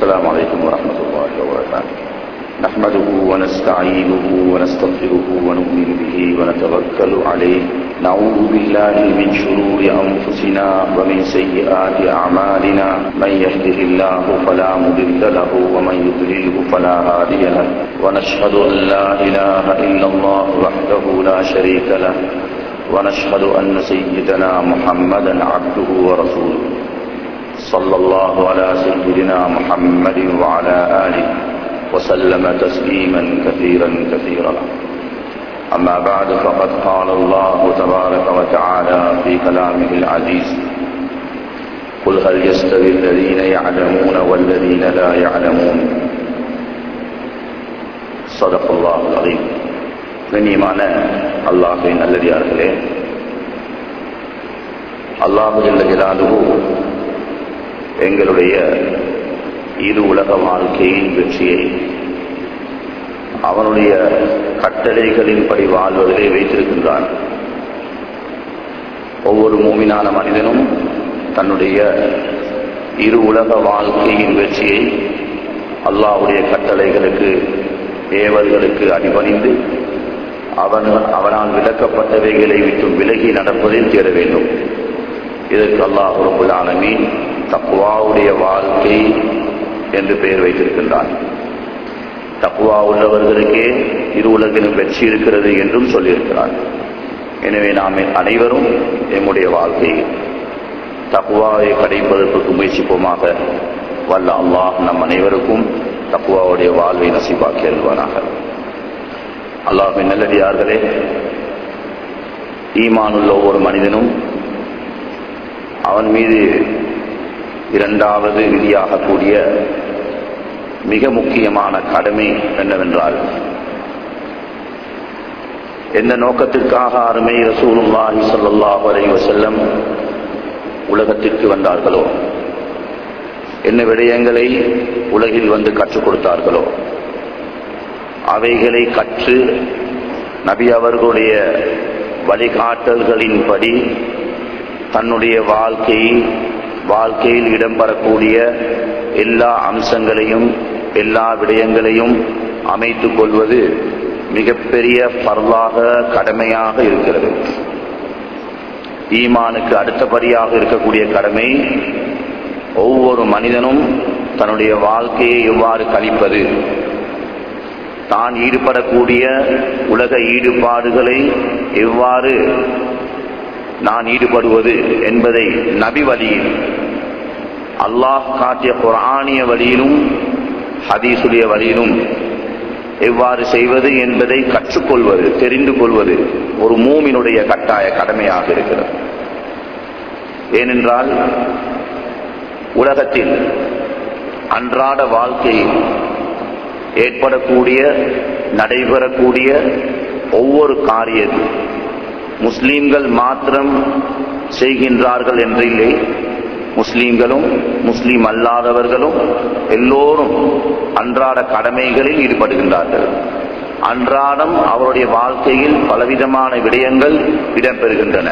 السلام عليكم ورحمة الله وبركاته نحمده ونستعينه ونستغفره ونؤمن به ونتوكل عليه نعوذ بالله من شرور أنفسنا ومن سيئات أعمالنا من يهده الله فلا مضل له ومن يضلله فلا هادي له ونشهد أن لا إله إلا الله وحده لا شريك له ونشهد أن سيدنا محمدا عبده ورسوله صلى الله على سيدنا محمد وعلى آله وسلم تسليما كثيرا كثيرا أما بعد فقد قال الله تبارك وتعالى في كلامه العزيز قل هل يستوي الذين يعلمون والذين لا يعلمون صدق الله العظيم கண்ணியமான அல்லாஹின் நல்லடியார்களே அல்லாஹு ஜல்லாலுஹு எங்களுடைய இரு உலக வாழ்க்கையின் வெற்றியை அவனுடைய கட்டளைகளின்படி வாழ்வதிலே வைத்திருக்கின்றான் ஒவ்வொரு மூமினான மனிதனும் தன்னுடைய இரு உலக வாழ்க்கையின் வெற்றியை அல்லாஹுடைய கட்டளைகளுக்கு ஏவல்களுக்கு அடிபணிந்து அவன் அவனால் விளக்கப்பட்டவைகளை விட்டு விலகி நடப்பதில் தேட வேண்டும் இதற்கு அல்லாஹ் ரபுல் ஆலமீன் தக்குவாவுடைய வாழ்க்கை என்று பெயர் வைத்திருக்கின்றான் தக்குவா உள்ளவர்களுக்கே இரு உலகிலும் வெற்றி இருக்கிறது என்றும் சொல்லியிருக்கிறார் எனவே நாம் அனைவரும் எம்முடைய வாழ்க்கையை தக்குவாவை கடைப்பதற்கு முயற்சிப்போமாக வல்ல அல்லாஹ் நம் அனைவருக்கும் தக்குவாவுடைய வாழ்வை நசிபாக்கி எழுவானாக அல்லாஹின் நல்லடியார்களே ஈமானுள்ள ஒவ்வொரு மனிதனும் அவன் மீது இரண்டாவது விதியாகக்கூடிய மிக முக்கியமான கடமை என்னவென்றால் எந்த நோக்கத்திற்காக அருமை ரசூலுல்லாஹி ஸல்லல்லாஹு அலைஹி வஸல்லம் உலகத்திற்கு வந்தார்களோ என்ன விடயங்களை உலகில் வந்து கற்றுக் கொடுத்தார்களோ அவைகளை கற்று நபி அவர்களுடைய வழிகாட்டல்களின்படி தன்னுடைய வாழ்க்கை வாழ்க்கையில் இடம்பெறக்கூடிய எல்லா அம்சங்களையும் எல்லா விடயங்களையும் அமைத்துக் கொள்வது மிகப்பெரிய பரவாக கடமையாக இருக்கிறது ஈமானுக்கு அடுத்தபடியாக இருக்கக்கூடிய கடமை ஒவ்வொரு மனிதனும் தன்னுடைய வாழ்க்கையை எவ்வாறு கழிப்பது தான் ஈடுபடக்கூடிய உலக ஈடுபாடுகளை எவ்வாறு நான் ஈடுபடுவது என்பதை நபி வழியில் அல்லாஹ் காட்டிய குரானிய வழியிலும் ஹதீசுடைய வழியிலும் எவ்வாறு செய்வது என்பதை கற்றுக்கொள்வது தெரிந்து கொள்வது ஒரு மூமினுடைய கட்டாய கடமையாக இருக்கிறது ஏனென்றால் உலகத்தில் அன்றாட வாழ்க்கையில் ஏற்படக்கூடிய நடைபெறக்கூடிய ஒவ்வொரு காரியத்தில் முஸ்லீம்கள் மாத்திரம் செய்கின்றார்கள் என்று இல்லை முஸ்லீம்களும் முஸ்லீம் அல்லாதவர்களும் எல்லோரும் அன்றாட கடமைகளில் ஈடுபடுகின்றார்கள் அன்றாடம் அவருடைய வாழ்க்கையில் பலவிதமான விடயங்கள் இடம்பெறுகின்றன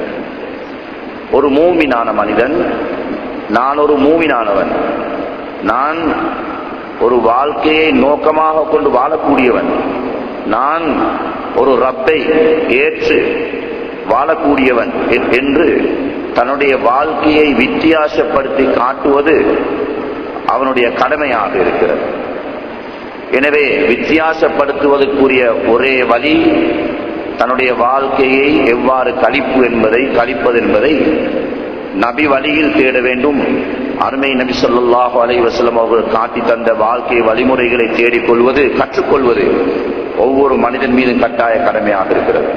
ஒரு மூமினான மனிதன் நான் ஒரு மூமினானவன் நான் ஒரு வாழ்க்கையை நோக்கமாக கொண்டு வாழக்கூடியவன் நான் ஒரு ரப்பை ஏற்று வாழக்கூடியவன் என்று தன்னுடைய வாழ்க்கையை வித்தியாசப்படுத்தி காட்டுவது அவனுடைய கடமையாக இருக்கிறது எனவே வித்தியாசப்படுத்துவதற்குரிய ஒரே வழி தன்னுடைய வாழ்க்கையை எவ்வாறு கழிப்பு என்பதை கழிப்பது என்பதை நபி வழியில் தேட வேண்டும் அருமை நபி சொல்லாஹு அலை வசலம் அவர்கள் காட்டி தந்த வாழ்க்கை வழிமுறைகளை தேடிக்கொள்வது கற்றுக்கொள்வது ஒவ்வொரு மனிதன் மீது கட்டாய கடமையாக இருக்கிறது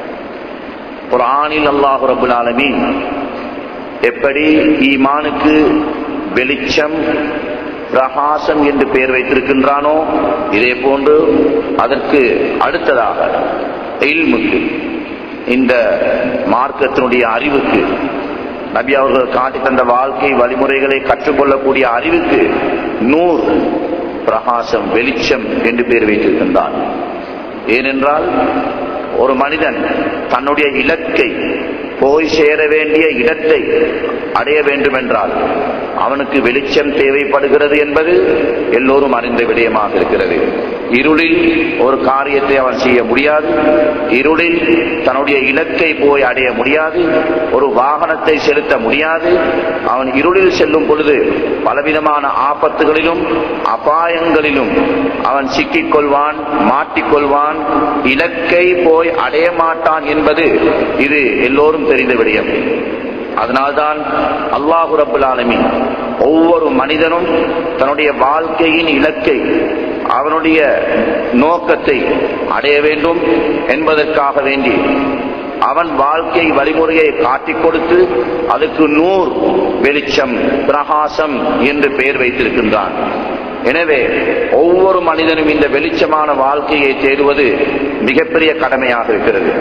ஒரு ஆணில் அல்லாஹு ரபுல் ஆலமீன் எப்படி ஈமானுக்கு வெளிச்சம் பிரகாசம் என்று பெயர் வைத்திருக்கின்றானோ இதே போன்று அதற்கு அடுத்ததாக இல்முக்கு இந்த மார்க்கத்தினுடைய அறிவுக்கு நபி அவர்கள் காட்டி தந்த வாழ்க்கை வழிமுறைகளை கற்றுக்கொள்ளக்கூடிய அறிவுக்கு நூர் பிரகாசம் வெளிச்சம் என்று பெயர் வைத்திருக்கின்றான் ஏனென்றால் ஒரு மனிதன் தன்னுடைய இலக்கை போய் சேர வேண்டிய இடத்தை அடைய வேண்டும் என்றால் அவனுக்கு வெளிச்சம் தேவைப்படுகிறது என்பது எல்லோரும் அறிந்த விடயமாக இருக்கிறது இருளில் ஒரு காரியத்தை அவன் செய்ய முடியாது இருளில் தன்னுடைய இலக்கை போய் அடைய முடியாது ஒரு வாகனத்தை செலுத்த முடியாது அவன் இருளில் செல்லும் பொழுது பலவிதமான ஆபத்துகளிலும் அபாயங்களிலும் அவன் சிக்கிக் கொள்வான் மாட்டிக்கொள்வான் இலக்கை போய் அடைய மாட்டான் என்பது இது எல்லோரும் தெரிந்த விடயம் அதனால்தான் அல்லாஹு ரபுல் ஆலமின் ஒவ்வொரு மனிதனும் தன்னுடைய வாழ்க்கையின் இலக்கை அவனுடைய நோக்கத்தை அடைய வேண்டும் என்பதற்காக வேண்டி அவன் வாழ்க்கை வழிமுறையை காட்டிக் கொடுத்து அதுக்கு நூர் வெளிச்சம் பிரகாசம் என்று பெயர் வைத்திருக்கின்றான் எனவே ஒவ்வொரு மனிதனும் இந்த வெளிச்சமான வாழ்க்கையை தேடுவது மிகப்பெரிய கடமையாக இருக்கிறது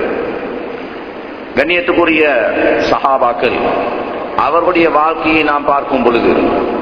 கண்ணியத்துக்குரிய சகாபாக்கள் அவர்களுடைய வாழ்க்கையை நாம் பார்க்கும் பொழுது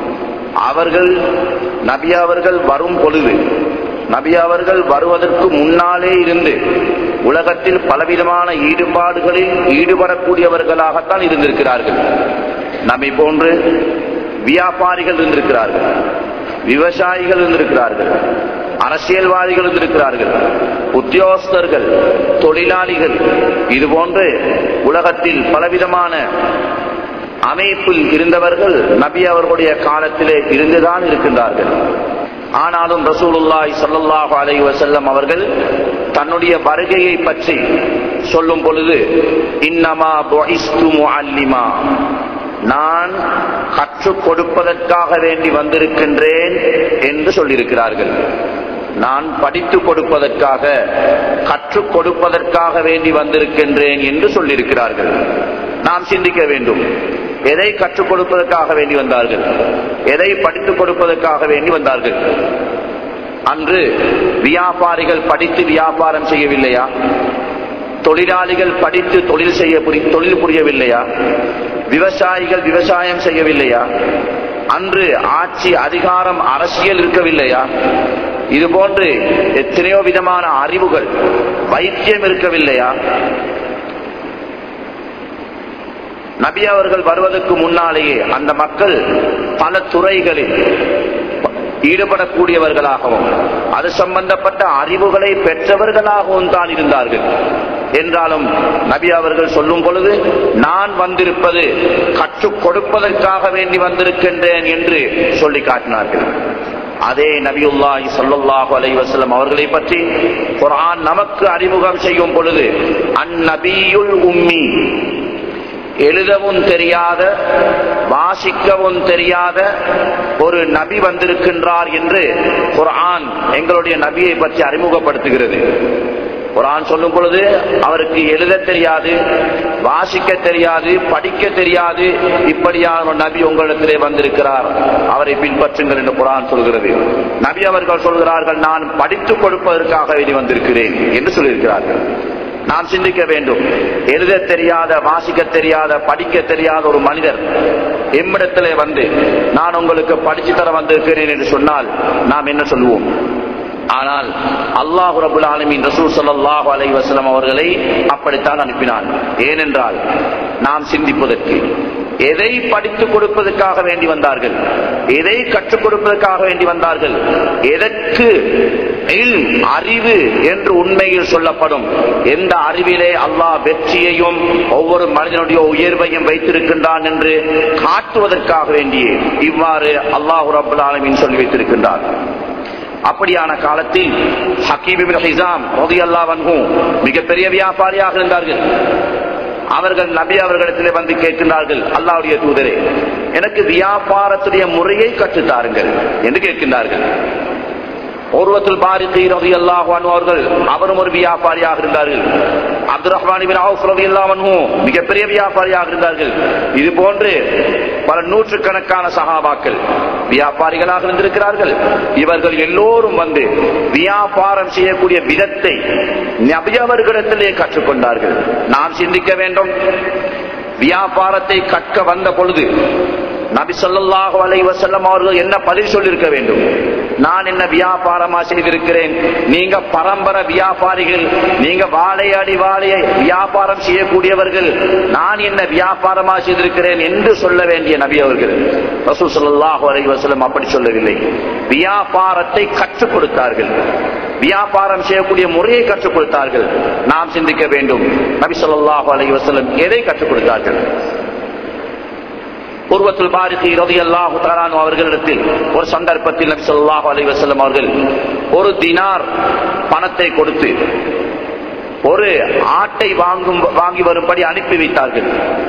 அவர்கள் நபி அவர்கள் வரும் பொழுது நபி அவர்கள் வருவதற்கு முன்னாலே இருந்து உலகத்தில் பலவிதமான ஈடுபாடுகளில் ஈடுபடக்கூடியவர்களாகத்தான் இருந்திருக்கிறார்கள் நம்மை போன்று வியாபாரிகள் இருந்திருக்கிறார்கள் விவசாயிகள் இருந்திருக்கிறார்கள் அரசியல்வாதிகள் இருந்திருக்கிறார்கள் உத்தியோகஸ்தர்கள் தொழிலாளிகள் இது போன்று உலகத்தில் பலவிதமான அமைப்பில் இருந்தவர்கள் நபி அவர்களுடைய காலத்திலே இருந்துதான் இருக்கின்றார்கள் ஆனாலும் ரசூலுல்லாய் சல்லாஹு அலை வசல்லம் அவர்கள் தன்னுடைய வருகையை பற்றி சொல்லும் பொழுது இன்னமா அல்லிமா நான் கற்றுக் கொடுப்பதற்காக வேண்டி வந்திருக்கின்றேன் என்று சொல்லியிருக்கிறார்கள் நான் படித்துக் கொடுப்பதற்காக கற்றுக் கொடுப்பதற்காக வேண்டி வந்திருக்கின்றேன் என்று சொல்லியிருக்கிறார்கள் நாம் சிந்திக்க வேண்டும் எதை கற்றுக் கொடுப்பதற்காக வேண்டி வந்தார்கள் எதை படித்துக் கொடுப்பதற்காக வேண்டி வந்தார்கள் அன்று வியாபாரிகள் படித்து வியாபாரம் செய்யவில்லையா தொழிலாளிகள் படித்து தொழில் செய்ய தொழில் புரியவில்லையா விவசாயிகள் விவசாயம் செய்யவில்லையா அன்று ஆட்சி அதிகாரம் அரசியல் இருக்கவில்லையா இது போன்று எத்தனையோ விதமான அறிவுகள் வைத்தியம் இருக்கவில்லையா நபி அவர்கள் வருவதற்கு முன்னாலேயே அந்த மக்கள் பல துறைகளில் ஈடுபடக்கூடியவர்களாகவும் அது சம்பந்தப்பட்ட அறிவுகளை பெற்றவர்களாகவும் தான் இருந்தார்கள் என்றாலும் நபி அவர்கள் சொல்லும் பொழுது நான் வந்திருப்பது கற்றுக் கொடுப்பதற்காக வேண்டி வந்திருக்கின்றேன் என்று சொல்லி காட்டினார்கள் அதே நபியுல்லாஹி சொல்லல்லாஹு அலை வசலம் அவர்களை பற்றி குரான் நமக்கு அறிமுகம் செய்யும் பொழுது அந்நபியுல் உம்மி எழுதவும் தெரியாத வாசிக்கவும் தெரியாத ஒரு நபி வந்திருக்கின்றார் என்று குரான் எங்களுடைய நபியை பற்றி அறிமுகப்படுத்துகிறது குரான் சொல்லும் பொழுது அவருக்கு எழுத தெரியாது வாசிக்க தெரியாது படிக்க தெரியாது இப்படியான ஒரு நபி உங்களிடத்திலே வந்திருக்கிறார் அவரை பின்பற்றுங்கள் என்று குரான் சொல்கிறது நபி அவர்கள் சொல்கிறார்கள் நான் படித்துக் கொடுப்பதற்காக வேண்டி வந்திருக்கிறேன் என்று சொல்லியிருக்கிறார்கள் நாம் சிந்திக்க வேண்டும் எழுத தெரியாத வாசிக்க தெரியாத படிக்க தெரியாத ஒரு மனிதர் எம்மிடத்திலே வந்து நான் உங்களுக்கு படிச்சு தர வந்திருக்கிறேன் என்று சொன்னால் நாம் என்ன சொல்லுவோம் ஆனால் அல்லாஹு ரபுல் ஆலமின் ரசூல் சல்லாஹூ அலை வசலம் அவர்களை அப்படித்தான் அனுப்பினான் ஏனென்றால் நாம் சிந்திப்பதற்கு எதை படித்துக் கொடுப்பதற்காக வேண்டி வந்தார்கள் எதை கற்றுக் கொடுப்பதற்காக வேண்டி வந்தார்கள் எதற்கு அறிவு என்று உண்மையில் சொல்லப்படும் எந்த அறிவிலே அல்லாஹ் வெற்றியையும் ஒவ்வொரு மனிதனுடைய உயர்வையும் வைத்திருக்கின்றான் என்று காட்டுவதற்காக வேண்டியே இவ்வாறு அல்லாஹு ரபுல் ஆலமின் சொல்லி வைத்திருக்கின்றார் அப்படியான காலத்தில் ஹக்கீபின் ஹிசாம் மோதி அல்லா வன்கும் மிகப்பெரிய வியாபாரியாக இருந்தார்கள் அவர்கள் நபி அவர்களிடத்திலே வந்து கேட்கின்றார்கள் அல்லாவுடைய தூதரே எனக்கு வியாபாரத்துடைய முறையை கற்றுத்தாருங்கள் என்று கேட்கின்றார்கள் ஒருவத்தில் பாரித்தி ரவி அல்லாஹான் அவர்கள் அவரும் ஒரு வியாபாரியாக இருந்தார்கள் அப்துல் ரஹ்மான் ரவி அல்லாவனும் மிகப்பெரிய வியாபாரியாக இருந்தார்கள் இது போன்று பல நூற்றுக்கணக்கான சகாபாக்கள் வியாபாரிகளாக இருந்திருக்கிறார்கள் இவர்கள் எல்லோரும் வந்து வியாபாரம் செய்யக்கூடிய விதத்தை நபியவர்களிடத்திலே கற்றுக்கொண்டார்கள் நாம் சிந்திக்க வேண்டும் வியாபாரத்தை கற்க வந்த பொழுது நபி ஸல்லல்லாஹு அலைஹி வஸல்லம் அவர்கள் என்ன பதில் சொல்லியிருக்க வேண்டும் நான் என்ன வியாபாரமா செய்திருக்கிறேன் நீங்க பரம்பரை வியாபாரிகள் நீங்க வாழையடி வாழையை வியாபாரம் செய்யக்கூடியவர்கள் நான் என்ன வியாபாரமா செய்திருக்கிறேன் என்று சொல்ல வேண்டிய நபி அவர்கள் ரசூல் ஸல்லல்லாஹு அலைஹி வஸல்லம் அப்படி சொல்லவில்லை வியாபாரத்தை கற்றுக் கொடுத்தார்கள் வியாபாரம் செய்யக்கூடிய முறையை கற்றுக் கொடுத்தார்கள் நாம் சிந்திக்க வேண்டும் நபி ஸல்லல்லாஹு அலைஹி வஸல்லம் எதை கற்றுக் கொடுத்தார்கள் உருவத்துல் பாரிசி ரலியல்லாஹு தஆலா அவர்களிடத்தில் ஒரு சந்தர்ப்பத்தில் நபி ஸல்லல்லாஹு அலைஹி வஸல்லம் அவர்கள் ஒரு தினார் பணத்தை கொடுத்து ஒரு ஆட்டை வாங்கும் வாங்கி வரும்படி அனுப்பி வைத்தார்கள்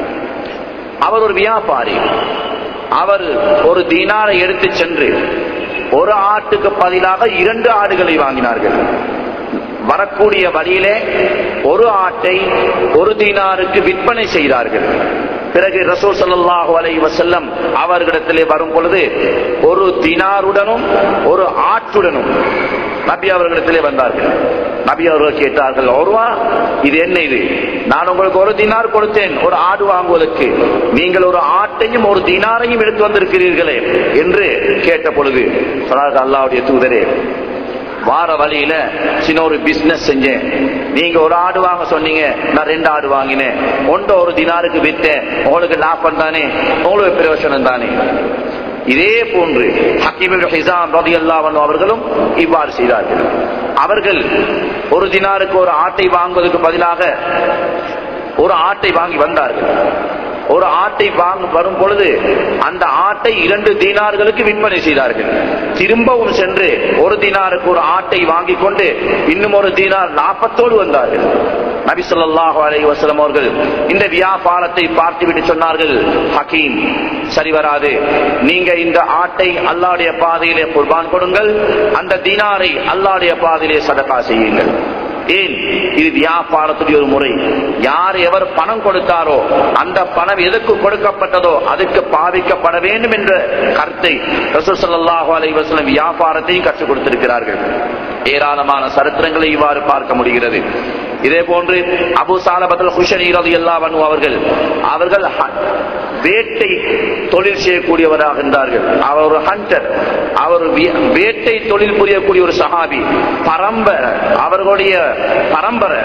அவர் ஒரு வியாபாரி அவர் ஒரு தீனாரை எடுத்து சென்று ஒரு ஆட்டுக்கு பதிலாக இரண்டு ஆடுகளை வாங்கினார்கள் வரக்கூடிய வழியிலே ஒரு ஆட்டை ஒரு தீனாருக்கு விற்பனை செய்தார்கள் பிறகு ரசூல் ஸல்லல்லாஹு அலைஹி வஸல்லம் அவர்களிடத்திலே வரும் பொழுது ஒரு தினாருடனும் ஒரு ஆட்டுடனும் நபி அவர்களிடத்திலே வந்தார்கள் நபி அவர்கள் கேட்டார்கள் ஒருவா இது என்ன இது நான் உங்களுக்கு ஒரு தினார் கொடுத்தேன் ஒரு ஆடு வாங்குவதற்கு நீங்கள் ஒரு ஆட்டையும் ஒரு தினாரையும் எடுத்து வந்திருக்கிறீர்களே என்று கேட்ட பொழுது சொன்னார்கள் அல்லாவுடைய தூதரே வார வழியில சின்ன ஒரு பிசினஸ் செஞ்சேன் நீங்க ஒரு ஆடு வாங்க சொன்னீங்க நான் ரெண்டு ஆடு வாங்கினேன் ஒன்றை ஒரு தினாருக்கு வித்தேன் உங்களுக்கு லாபம் தானே உங்களுக்கு பிரயோசனம் தானே இதே போன்று ஹக்கீம் ஹிசாம் ரதி அவர்களும் இவ்வாறு செய்தார்கள் அவர்கள் ஒரு தினாருக்கு ஒரு ஆட்டை வாங்குவதற்கு பதிலாக ஒரு ஆட்டை வாங்கி வந்தார்கள் ஒரு ஆட்டை வாங்க வரும் பொழுது அந்த ஆட்டை இரண்டு தீனார்களுக்கு விற்பனை செய்தார்கள் திரும்பவும் சென்று ஒரு தீனாருக்கு ஒரு ஆட்டை வாங்கி கொண்டு இன்னும் ஒரு தீனார் நாற்பத்தோடு வந்தார்கள் நபி ஸல்லல்லாஹு அலைஹி வஸல்லம் அவர்கள் இந்த வியாபாரத்தை பார்த்துவிட்டு சொன்னார்கள் ஹக்கீம் சரி வராது நீங்க இந்த ஆட்டை அல்லாஹ்வுடைய பாதையிலே குர்பான் கொடுங்கள் அந்த தீனாரை அல்லாஹ்வுடைய பாதையிலே சதகா செய்யுங்கள் ஏன் இது வியாபாரத்துடைய ஒரு முறை யார் எவர் பணம் கொடுத்தாரோ அந்த பணம் எதுக்கு கொடுக்கப்பட்டதோ அதுக்கு பாதிக்கப்பட வேண்டும் என்ற கருத்தை ரசூல் ஸல்லல்லாஹு அலைஹி வஸல்லம் வியாபாரத்தையும் கற்றுக் கொடுத்திருக்கிறார்கள் ஏராளமான சரித்திரங்களை இவ்வாறு பார்க்க முடிகிறது இதே போன்று அபு சாலபத்தில் ஹுஷனி ரலியல்லாஹு அன்ஹு அவர்கள் அவர்கள் ஹ- வேட்டை தொழில் செய்யக்கூடியவராக இருந்தார்கள் அவர் ஒரு ஹண்டர் அவர் வி- வேட்டை தொழில் புரியக்கூடிய ஒரு சஹாபி பரம்பரை அவர்களுடைய பரம்பரை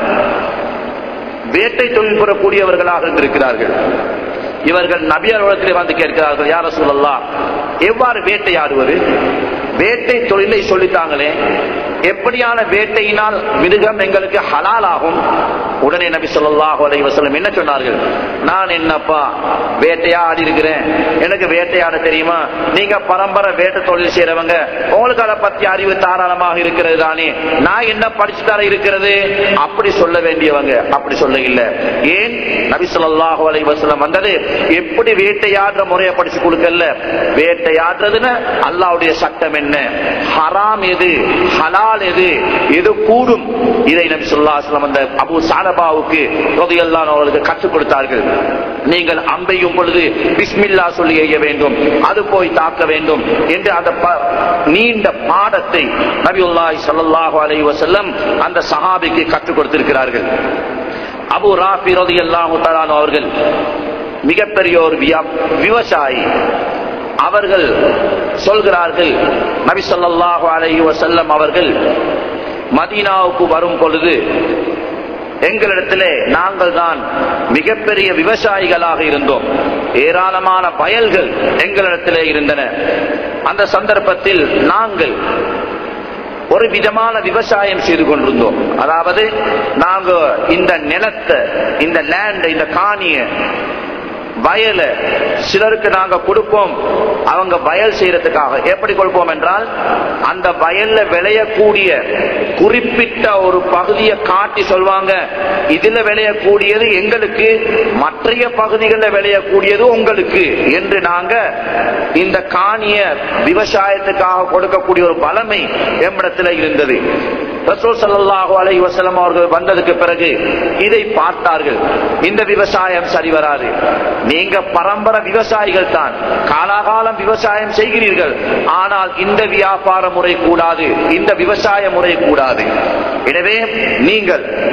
வேட்டை தொழில் புறக்கூடியவர்களாக இருந்திருக்கிறார்கள் இவர்கள் நபி அலுவலகத்திலே வந்து கேட்கிறார்கள் யார சொல்லலாம் எவ்வாறு வேட்டையாடுவது வேட்டை தொழிலை சொல்லித்தாங்களே எப்படியான வேட்டையினால் மிருகம் எங்களுக்கு ஹலால் ஆகும் உடனே நபி ஸல்லல்லாஹு அலைஹி வஸல்லம் என்ன சொன்னார்கள் நான் என்னப்பா வேட்டையாடி இருக்கிறேன் எனக்கு வேட்டையாட தெரியுமா நீங்க பரம்பரை வேட்டை தொழில் செய்யறவங்க உங்களுக்கு அதை பத்தி அறிவு தாராளமாக இருக்கிறது தானே நான் என்ன படிச்சு தர இருக்கிறது அப்படி சொல்ல வேண்டியவங்க அப்படி சொல்ல இல்ல ஏன் நபி ஸல்லல்லாஹு அலைஹி வஸல்லம் வந்தது எப்படி வேட்டையாடுற முறையை படிச்சு கொடுக்கல வேட்டையாடுறதுன்னு அல்லாஹ்வுடைய சட்டம் என்ன ஹராம் எது ஹலால் எது எது கூடும் இதை நபி ஸல்லல்லாஹு அலைஹி வஸல்லம் அந்த அபூ சாலபாவுக்கு ரலியல்லாஹு அவர்களுக்கு கற்றுக் கொடுத்தார்கள் நீங்கள் அம்பையும் பொழுது பிஸ்மில்லா சொல்லி எய்ய வேண்டும் அது போய் தாக்க வேண்டும் என்று அந்த ப- நீண்ட பாடத்தை நபியுல்லாஹி ஸல்லல்லாஹு அலைஹி வஸல்லம் அந்த சஹாபிக்கு கற்றுக் கொடுத்திருக்கிறார்கள் அபு ராஃபி ரலியல்லாஹு தஆலா அவர்கள் மிகப்பெரிய ஒரு வியா- விவசாயி அவர்கள் சொல்கிறார்கள் நபி ஸல்லல்லாஹு அலைஹி வஸல்லம் அவர்கள் மதீனாவுக்கு வரும் பொழுது எங்களிடத்திலே நாங்கள் தான் மிகப்பெரிய விவசாயிகளாக இருந்தோம் ஏராளமான வயல்கள் எங்களிடத்திலே இருந்தன அந்த சந்தர்ப்பத்தில் நாங்கள் ஒரு விதமான விவசாயம் செய்து கொண்டிருந்தோம் அதாவது நாங்க இந்த நிலத்தை இந்த லேண்ட் இந்த காணிய வயல சிலருக்கு நாங்க கொடுப்போம் அவங்க வயல் செய்யறதுக்காக எப்படி கொடுப்போம் என்றால் அந்த வயல்ல விளையக்கூடிய குறிப்பிட்ட ஒரு பகுதியை காட்டி சொல்வாங்க இதுல விளையக்கூடியது எங்களுக்கு மற்றைய பகுதிகளில் விளையக்கூடியது உங்களுக்கு என்று நாங்க இந்த காணிய விவசாயத்துக்காக கொடுக்கக்கூடிய ஒரு பலமை எம்மிடத்தில் இருந்தது ரசூல் ஸல்லல்லாஹு அலைஹி வஸல்லம் அவர்கள் வந்ததுக்கு பிறகு இதை பார்த்தார்கள் இந்த விவசாயம் சரி வராது நீங்க பரம்பரை விவசாயிகள் தான் காலாகாலம் விவசாயம் செய்கிறீர்கள் ஆனால் இந்த வியாபார முறை கூடாது இந்த விவசாய முறை கூடாது எனவே நீங்கள்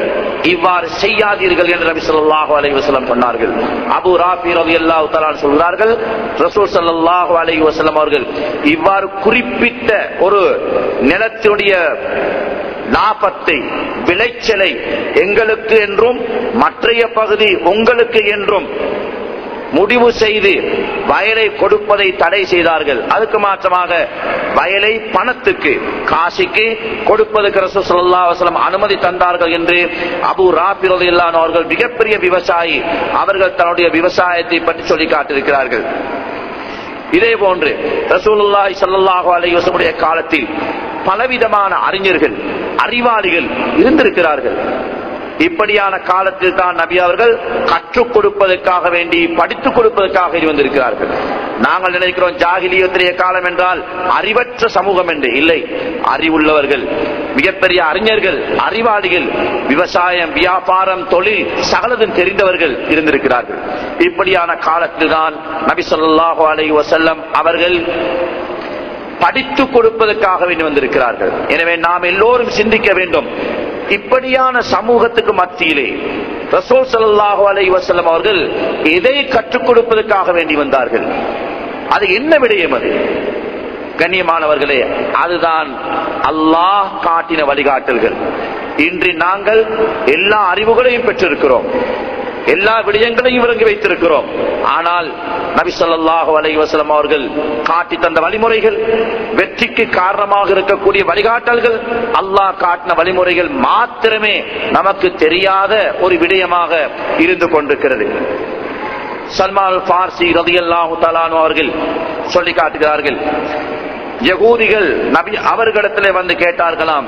இவ்வாறு செய்யாதீர்கள் என்று நபி ஸல்லல்லாஹு அலைஹி வஸல்லம் சொன்னார்கள் அபு ராஃபி ரலியல்லாஹு தஆலா சொல்கிறார்கள் ரசூல் ஸல்லல்லாஹு அலைஹி வஸல்லம் அவர்கள் இவ்வாறு குறிப்பிட்ட ஒரு நிலத்தினுடைய லாபத்தை விளைச்சலை எங்களுக்கு என்றும் மற்றைய பகுதி உங்களுக்கு என்றும் முடிவு செய்து வயலை கொடுப்பதை தடை செய்தார்கள் அதுக்கு மாற்றமாக வயலை பணத்துக்கு காசிக்கு கொடுப்பதற்கு ரசூல் ஸல்லல்லாஹு அலைஹி வஸல்லம் அனுமதி தந்தார்கள் என்று அபு ராபி ரலியல்லாஹு அவர்கள் மிகப்பெரிய விவசாயி அவர்கள் தன்னுடைய விவசாயத்தை பற்றி சொல்லி காட்டியிருக்கிறார்கள் இதே போன்று ரசூலுல்லாஹி ஸல்லல்லாஹு அலைஹி வஸல்லுடைய காலத்தில் பலவிதமான அறிஞர்கள் அறிவாளிகள் இருந்திருக்கிறார்கள் இப்படியான காலத்தில் தான் நபி அவர்கள் கற்றுக் கொடுப்பதற்காக வேண்டி படித்துக் கொடுப்பதற்காக வேண்டி வந்திருக்கிறார்கள் நாங்கள் நினைக்கிறோம் ஜாகிலியத்திலேய காலம் என்றால் அறிவற்ற சமூகம் என்று இல்லை அறிவுள்ளவர்கள் மிகப்பெரிய அறிஞர்கள் அறிவாளிகள் விவசாயம் வியாபாரம் தொழில் சகலதும் தெரிந்தவர்கள் இருந்திருக்கிறார்கள் இப்படியான காலத்தில் தான் நபி ஸல்லல்லாஹு அலைஹி வஸல்லம் அவர்கள் படித்துக் கொடுப்பதற்காக வேண்டி வந்திருக்கிறார்கள் எனவே நாம் எல்லோரும் சிந்திக்க வேண்டும் இப்படியான சமூகத்துக்கு மத்தியிலே ரசூல் ஸல்லல்லாஹு அலைஹி வஸல்லம் அவர்கள் எதை கற்றுக் கொடுப்பதற்காக வேண்டி வந்தார்கள் அது என்ன விடயம் அது கண்ணியமானவர்களே அதுதான் அல்லாஹ் காட்டின வழிகாட்டல்கள் இன்று நாங்கள் எல்லா அறிவுகளையும் பெற்றிருக்கிறோம் எல்லா விடயங்களையும் விளங்கி வைத்திருக்கிறோம் ஆனால் நபி ஸல்லல்லாஹு அலைஹி வஸல்லம் அவர்கள் காட்டி தந்த வழிமுறைகள் வெற்றிக்கு காரணமாக இருக்கக்கூடிய வழிகாட்டல்கள் அல்லாஹ் காட்டின வழிமுறைகள் மாத்திரமே நமக்கு தெரியாத ஒரு விடயமாக இருந்து கொண்டிருக்கிறது சல்மான் பார்சி ரதியல்லாஹு தலானு அவர்கள் சொல்லி காட்டுகிறார்கள் யகூதிகள் நபி அவர்களிடத்திலே வந்து கேட்டார்களாம்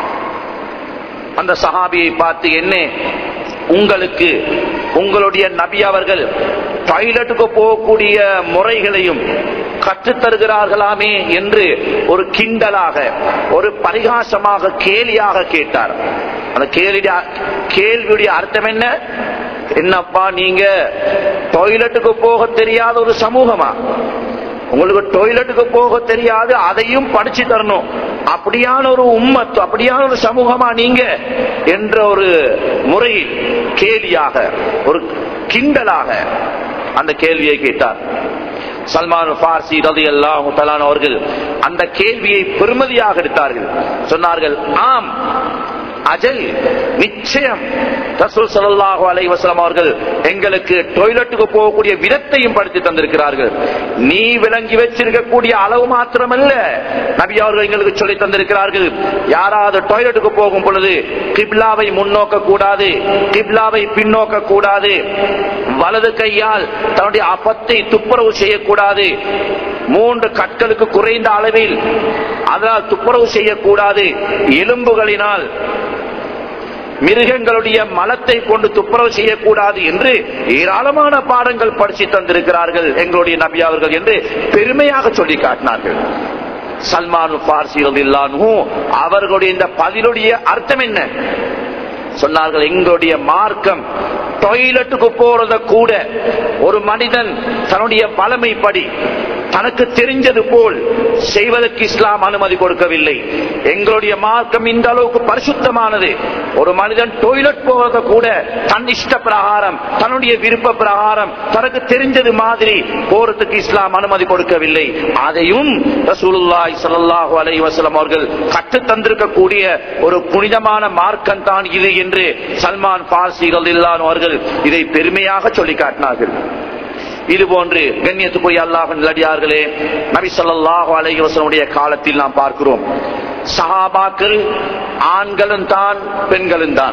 அந்த சஹாபியை பார்த்து என்ன உங்களுக்கு உங்களுடைய நபி அவர்கள் டாய்லெட்டுக்கு போகக்கூடிய முறைகளையும் கற்றுத் தருகிறார்களாமே என்று ஒரு கிண்டலாக ஒரு பரிகாசமாக கேலியாக கேட்டார் அந்த கேள்வியுடைய கேள்வியுடைய அர்த்தம் என்ன என்னப்பா நீங்க டாய்லெட்டுக்கு போக தெரியாத ஒரு சமூகமா உங்களுக்கு டாய்லெட்டுக்கு போக தெரியாது அதையும் படிச்சு தரணும் அப்படியான ஒரு உம்மத்து அப்படியான ஒரு சமூகமா நீங்க என்ற ஒரு முறையில் கேலியாக ஒரு கிண்டலாக அந்த கேள்வியை கேட்டார் சல்மான் பார்சி ரதி அல்லாஹு அவர்கள் அந்த கேள்வியை பெருமதியாக எடுத்தார்கள் சொன்னார்கள் ஆம் அஜல் நிச்சயம் ரசூல் ஸல்லல்லாஹு அலைஹி வஸல்லம் அவர்கள் எங்களுக்கு டாய்லெட்டுக்கு போகக்கூடிய விதத்தையும் படித்து தந்திருக்கிறார்கள் நீ விளங்கி வச்சிருக்கக்கூடிய அளவு மாத்திரமல்ல நபி அவர்கள் எங்களுக்கு சொல்லி தந்திருக்கிறார்கள் யாராவது டாய்லெட்டுக்கு போகும் பொழுது கிப்லாவை முன்னோக்க கூடாது கிப்லாவை பின்னோக்க கூடாது வலது கையால் தன்னுடைய அப்பத்தை துப்புரவு செய்யக்கூடாது மூன்று கற்களுக்கு குறைந்த அளவில் அதனால் துப்புரவு செய்யக்கூடாது எலும்புகளினால் மிருகங்களுடைய மலத்தை கொண்டு துப்புரவு செய்யக்கூடாது என்று ஏராளமான பாடங்கள் படிச்சு தந்திருக்கிறார்கள் எங்களுடைய நபி அவர்கள் என்று பெருமையாக சொல்லி காட்டினார்கள் சல்மான் பார்சி ரலியல்லாஹு அவர்களுடைய இந்த பதிலுடைய அர்த்தம் என்ன சொன்னார்கள் எங்களுடைய மார்க்கம் டாய்லெட்டுக்கு போறத கூட ஒரு மனிதன் தன்னுடைய பலமைப்படி தனக்கு தெரிஞ்சது போல் செய்வதற்கு இஸ்லாம் அனுமதி கொடுக்கவில்லை எங்களுடைய மார்க்கம் இந்த அளவுக்கு பரிசுத்தமானது ஒரு மனிதன் டொய்லெட் போவத கூட தன் இஷ்ட பிரகாரம் தன்னுடைய விருப்ப பிரகாரம் தனக்கு தெரிஞ்சது மாதிரி போறதுக்கு இஸ்லாம் அனுமதி கொடுக்கவில்லை அதையும் ரசூலுல்லாஹி ஸல்லல்லாஹு அலைஹி வஸல்லம் அவர்கள் கற்று தந்திருக்கக்கூடிய ஒரு புனிதமான மார்க்கம் தான் இது என்று சல்மான் பார்சிகள் இல்லான் அவர்கள் இதை பெருமையாக சொல்லி காட்டினார்கள் இது போன்று கண்ணியத்துக்குரிய அல்லாஹ் நடிகார்களே நபி ஸல்லல்லாஹு அலைஹி வஸல்லுடைய காலத்தில் நாம் பார்க்கிறோம் சஹாபாக்கள் ஆண்களும் தான் பெண்களும் தான்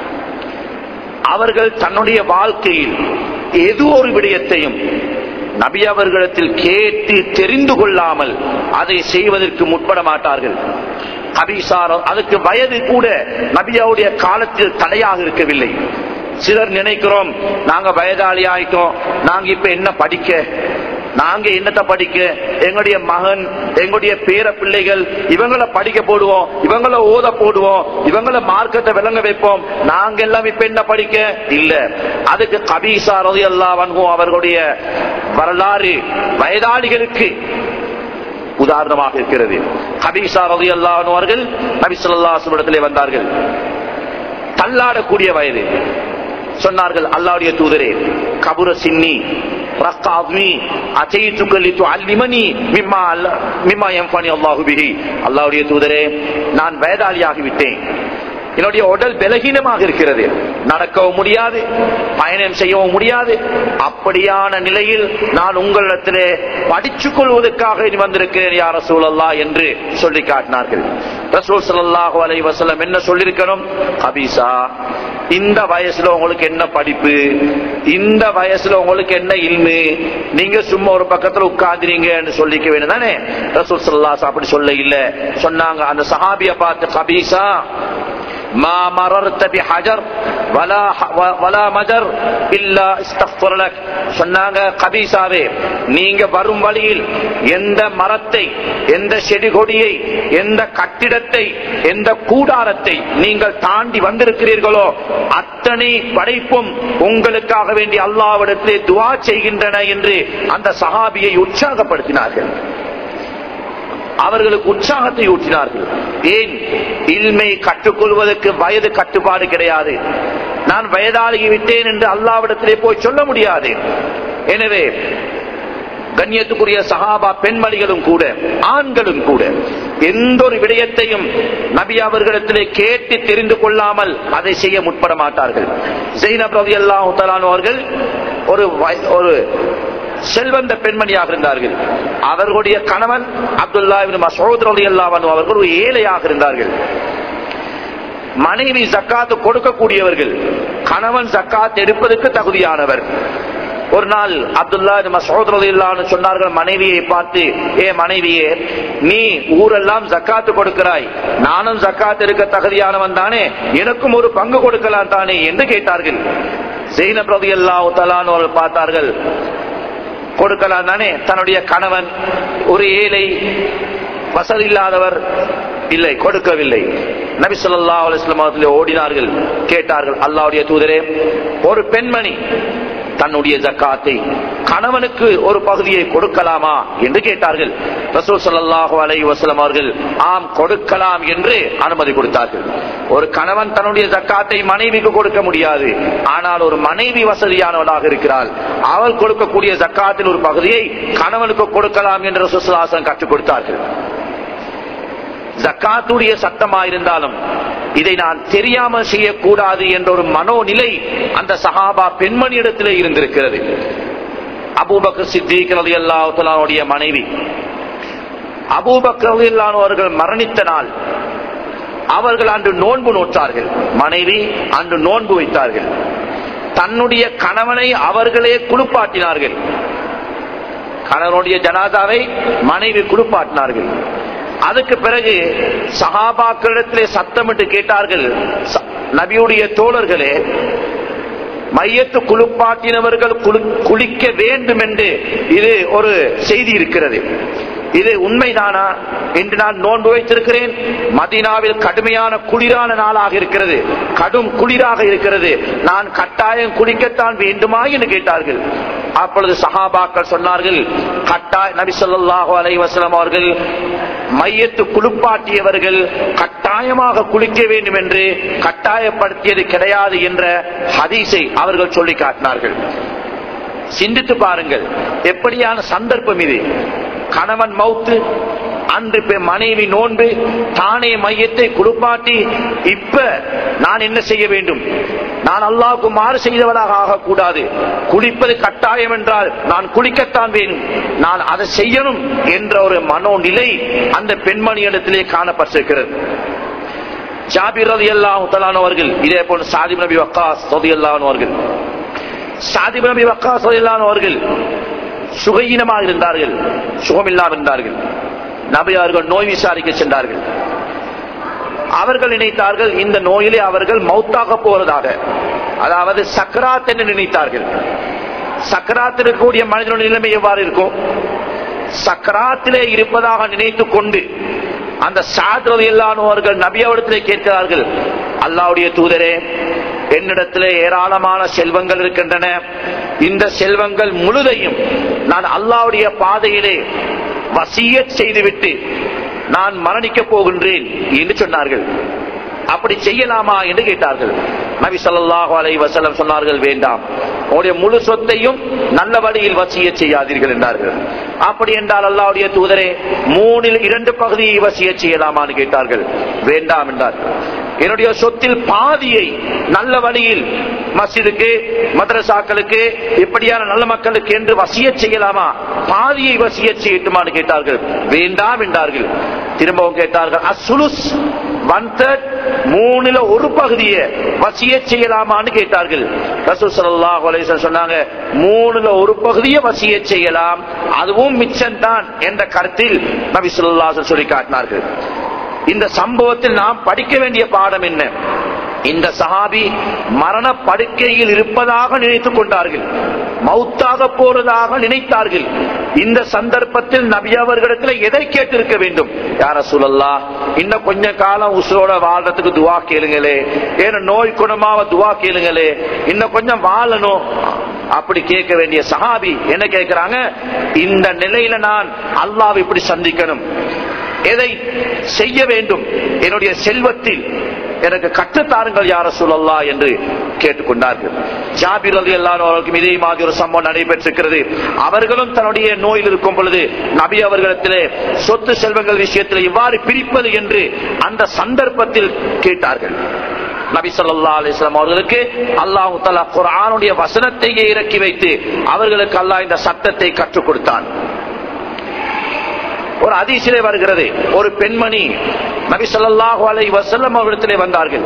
அவர்கள் தன்னுடைய வாழ்க்கையில் எது ஒரு விடயத்தையும் நபி அவர்களிடத்தில் கேட்டு தெரிந்து கொள்ளாமல் அதை செய்வதற்கு முற்பட மாட்டார்கள் அபிசார அதுக்கு வயது கூட நபியாவுடைய காலத்தில் தடையாக இருக்கவில்லை சிலர் நினைக்கிறோம் நாங்க வயதாளி ஆயிட்டோம் நாங்க இப்ப என்ன படிக்க நாங்க என்னத்தை படிக்க எங்களுடைய மகன் எங்களுடைய பேர பிள்ளைகள் இவங்கள படிக்க போடுவோம் இவங்கள ஓத போடுவோம் இவங்கள மார்க்கத்தை விளங்க வைப்போம் நாங்க எல்லாம் இப்ப என்ன படிக்க இல்ல அதுக்கு கபீசா ரதி அல்லா அவர்களுடைய வரலாறு வயதாளிகளுக்கு உதாரணமாக இருக்கிறது கபீசா ரதி அல்லாஹ் அவர்கள் நபி சொல்லா இடத்திலே வந்தார்கள் தள்ளாடக்கூடிய வயது சொன்னார்கள் அல்லாவுடைய தூதரே கபுர சின்னி ரக்காத்மி அச்சைத்துக்களித்து அல்லிமணி மிம்மா அல்ல மிம்மா எம்பானி அல்லாஹு பிஹி அல்லாவுடைய தூதரே நான் வயதாளியாகி விட்டேன் என்னுடைய உடல் பலகீனமாக இருக்கிறது நடக்கவும் முடியாது பயணம் செய்யவும் முடியாது அப்படியான நிலையில் நான் உங்களிடத்திலே படிச்சுக் கொள்வதற்காக இனி வந்திருக்கிறேன் யார் ரசூலல்லா என்று சொல்லி காட்டினார்கள் ரசூல் சல்லாஹூ அலை வசலம் என்ன சொல்லிருக்கணும் கபீசா இந்த வயசுல உங்களுக்கு என்ன படிப்பு இந்த வயசுல உங்களுக்கு என்ன இல்மு நீங்க சும்மா ஒரு பக்கத்துல உட்கார்ந்துறீங்கன்னு சொல்லிக்க வேணும் தானே ரசூல் சல்லாஸ் அப்படி சொல்ல இல்ல சொன்னாங்க அந்த சஹாபிய பார்த்து கபீசா ما مررت بحجر ولا ولا مجر الا استغفر لك சொன்னாங்க கபீசாவே நீங்க வரும் வழியில் எந்த மரத்தை எந்த செடி கொடியை எந்த கட்டிடத்தை எந்த கூடாரத்தை நீங்கள் தாண்டி வந்திருக்கிறீர்களோ அத்தனை படைப்பும் உங்களுக்காக வேண்டி அல்லாவிடத்திலே துவா செய்கின்றன என்று அந்த சஹாபியை உற்சாகப்படுத்தினார்கள் அவர்களுக்கு உற்சாகத்தை ஊற்றினார்கள் ஏன் இல்மை கற்றுக்கொள்வதற்கு வயது கட்டுப்பாடு கிடையாது நான் வயதாகி விட்டேன் என்று அல்லாவிடத்திலே போய் சொல்ல முடியாது எனவே கண்ணியத்துக்குரிய சகாபா பெண்மணிகளும் கூட ஆண்களும் கூட எந்த ஒரு விடயத்தையும் நபி அவர்களிடத்திலே கேட்டு தெரிந்து கொள்ளாமல் அதை செய்ய முற்பட மாட்டார்கள் ஜெயினப் ரவி அல்லாஹு அவர்கள் ஒரு ஒரு செல்வந்த பெண்மணியாக இருந்தார்கள் அவர்களுடைய கணவன் அப்துல்லா மசோத் ரவி அல்லாவன் அவர்கள் ஒரு ஏழையாக இருந்தார்கள் மனைவி ஜக்காத்து கொடுக்கக்கூடியவர்கள் கணவன் ஜக்காத் எடுப்பதற்கு தகுதியானவர் ஒரு நாள் அப்துல்லா மசோதரது சொன்னார்கள் மனைவியை பார்த்து ஏ மனைவியே நீ ஊரெல்லாம் ஜக்காத்து கொடுக்கிறாய் நானும் ஜக்காத் எடுக்க தகுதியானவன் தானே எனக்கும் ஒரு பங்கு கொடுக்கலாம் தானே என்று கேட்டார்கள் ஜெயினப் ரதி அல்லா அவர்கள் பார்த்தார்கள் கொடுக்கலாம் தானே தன்னுடைய கணவன் ஒரு ஏழை வசதி இல்லாதவர் இல்லை கொடுக்கவில்லை நபி சொல்லா அலுவலம் ஓடினார்கள் கேட்டார்கள் அல்லாவுடைய தூதரே ஒரு பெண்மணி தன்னுடைய ஜக்காத்தை கணவனுக்கு ஒரு பகுதியை கொடுக்கலாமா என்று கேட்டார்கள் ரசூல் சல்லாஹு அலை வசலம் அவர்கள் ஆம் கொடுக்கலாம் என்று அனுமதி கொடுத்தார்கள் ஒரு கணவன் தன்னுடைய ஜக்காத்தை மனைவிக்கு கொடுக்க முடியாது ஆனால் ஒரு மனைவி வசதியானவளாக இருக்கிறாள் அவள் கொடுக்கக்கூடிய ஜக்காத்தில் ஒரு பகுதியை கணவனுக்கு கொடுக்கலாம் என்று ரசூசலாசன் கற்றுக் கொடுத்தார்கள் ஜக்காத்துடைய சட்டமா இருந்தாலும் இதை நான் தெரியாமல் செய்யக்கூடாது என்ற ஒரு மனோநிலை அந்த சஹாபா பெண்மணியிடத்திலே இருந்திருக்கிறது அபூபக்கர் சித்திக் அலி அல்லாஹுடைய மனைவி அபூபக்கர் அலி அவர்கள் மரணித்த நாள் அவர்கள் அன்று நோன்பு நோற்றார்கள் மனைவி அன்று நோன்பு வைத்தார்கள் தன்னுடைய கணவனை அவர்களே குளிப்பாட்டினார்கள் கணவனுடைய ஜனாதாவை மனைவி குளிப்பாட்டினார்கள் அதுக்கு பிறகு சகாபாக்களிடத்திலே சத்தமிட்டு கேட்டார்கள் நபியுடைய தோழர்களே மையத்து குளிப்பாட்டினவர்கள் குளிக்க வேண்டும் என்று இது ஒரு செய்தி இருக்கிறது இது உண்மைதானா என்று நான் நோன்பு வைத்திருக்கிறேன் மதினாவில் கடுமையான குளிரான நாளாக இருக்கிறது கடும் குளிராக இருக்கிறது நான் கட்டாயம் குளிக்கத்தான் வேண்டுமா என்று கேட்டார்கள் அப்பொழுது சஹாபாக்கள் சொன்னார்கள் கட்டாய நபி சொல்லாஹு அலை வசலம் அவர்கள் மையத்து குளிப்பாட்டியவர்கள் கட்டாயமாக குளிக்க வேண்டும் என்று கட்டாயப்படுத்தியது கிடையாது என்ற ஹதீஸை அவர்கள் சொல்லி காட்டினார்கள் சிந்தித்து பாருங்கள் எப்படியான சந்தர்ப்பம் இது கணவன் மவுத்து அன்று மனைவி நோன்பு தானே மையத்தை குளிப்பாட்டி இப்ப நான் என்ன செய்ய வேண்டும் நான் அல்லாவுக்கு மாறு செய்தவனாக ஆகக்கூடாது குளிப்பது கட்டாயம் என்றால் நான் குளிக்கத்தான் வேணும் நான் அதை செய்யணும் என்ற ஒரு மனோநிலை அந்த பெண்மணியிடத்திலே காணப்பட்டிருக்கிறது ஜாபிர் ரதி அல்லாஹுத்தலானவர்கள் இதே போல சாதிப் நபி வக்காஸ் ரதி அல்லானவர்கள் சாதிப் நபி வக்காஸ் ரதி அல்லானவர்கள் சுகையினமாக இருந்தார்கள் சுகமில்லாமல் இருந்தார்கள் நபி அவர்கள் நோய் விசாரிக்க சென்றார்கள் அவர்கள் நினைத்தார்கள் இந்த நோயிலே அவர்கள் மௌத்தாக போவதாக அதாவது சக்கராத் என்று நினைத்தார்கள் சக்கராத் இருக்கக்கூடிய மனிதனுடைய நிலைமை எவ்வாறு இருக்கும் சக்கராத்திலே இருப்பதாக நினைத்துக் கொண்டு அந்த சாத்ரது இல்லாதவர்கள் நபியாவிடத்திலே கேட்கிறார்கள் அல்லாவுடைய தூதரே என்னிடத்திலே ஏராளமான செல்வங்கள் இருக்கின்றன இந்த செல்வங்கள் முழுதையும் நான் அல்லாவுடைய பாதையிலே வசிய செய்துவிட்டு நான் மரணிக்க போகின்றேன் என்று சொன்னார்கள் அப்படி செய்யலாமா என்று கேட்டார்கள் நபி ஸல்லல்லாஹு அலைஹி வஸல்லம் சொன்னார்கள் வேண்டாம் உங்களுடைய முழு சொத்தையும் நல்ல வழியில் வசிய செய்யாதீர்கள் என்றார்கள் அப்படி என்றால் அல்லாஹ்வுடைய தூதரே மூணில் இரண்டு பகுதியை வசிய செய்யலாமான்னு கேட்டார்கள் வேண்டாம் என்றார்கள் என்னுடைய சொத்தில் பாதியை நல்ல வழியில் மஸ்ஜிதுக்கு மதரசாக்களுக்கு இப்படியான நல்ல மக்களுக்கு என்று வசிய செய்யலாமா பாதியை வசிய செய்யட்டுமான்னு கேட்டார்கள் வேண்டாம் என்றார்கள் திரும்பவும் கேட்டார்கள் அசுலுஸ் ஒன் தேர்ட் மூணுல ஒரு பகுதியை வசிய செய்யலாமான்னு கேட்டார்கள் ரசூல் ஸல்லல்லாஹு அலைஹி வஸல்லம் சொன்னாங்க மூணுல ஒரு பகுதியை வசிய செய்யலாம் அதுவும் மிச்சம்தான் என்ற கருத்தில் நபி ஸல்லல்லாஹு அலைஹி வஸல்லம் சொல்லி காட்டினார்கள் இந்த சம்பவத்தில் நாம் படிக்க வேண்டிய பாடம் என்ன இந்த சஹாபி மரண படுக்கையில் இருப்பதாக நினைத்துக் கொண்டார்கள் மௌத்தாக போறதாக நினைத்தார்கள் இந்த சந்தர்ப்பத்தில் நபி அவர்களிடத்தில் எதை கேட்டிருக்க வேண்டும் யார சூழல்லா இன்னும் கொஞ்ச காலம் உசுரோட வாழ்றதுக்கு துவா கேளுங்களே ஏன்னா நோய் குணமாவ துவா கேளுங்களே இன்னும் கொஞ்சம் வாழணும் அப்படி கேட்க வேண்டிய சஹாபி என்ன கேட்கிறாங்க இந்த நிலையில நான் அல்லாஹ் இப்படி சந்திக்கணும் எதை செய்ய வேண்டும் என்னுடைய செல்வத்தில் எனக்கு கற்றுத்தாருங்கள் யார சொல்லல்லா என்று கேட்டுக்கொண்டார்கள் ஜாபிர் அலி அவர்களுக்கும் இதே மாதிரி ஒரு சம்பவம் நடைபெற்றிருக்கிறது அவர்களும் தன்னுடைய நோயில் இருக்கும் பொழுது நபி அவர்களிடத்திலே சொத்து செல்வங்கள் விஷயத்தில் இவ்வாறு பிரிப்பது என்று அந்த சந்தர்ப்பத்தில் கேட்டார்கள் நபி சொல்லா அலிஸ்லாம் அவர்களுக்கு அல்லாஹு தலா குரானுடைய வசனத்தையே இறக்கி வைத்து அவர்களுக்கு அல்லாஹ் இந்த சட்டத்தை கற்றுக் கொடுத்தான் ஒரு அதிசிலே வருகிறது ஒரு பெண்மணி நபி ஸல்லல்லாஹு அலைஹி வஸல்லம் அவரிடத்திலே வந்தார்கள்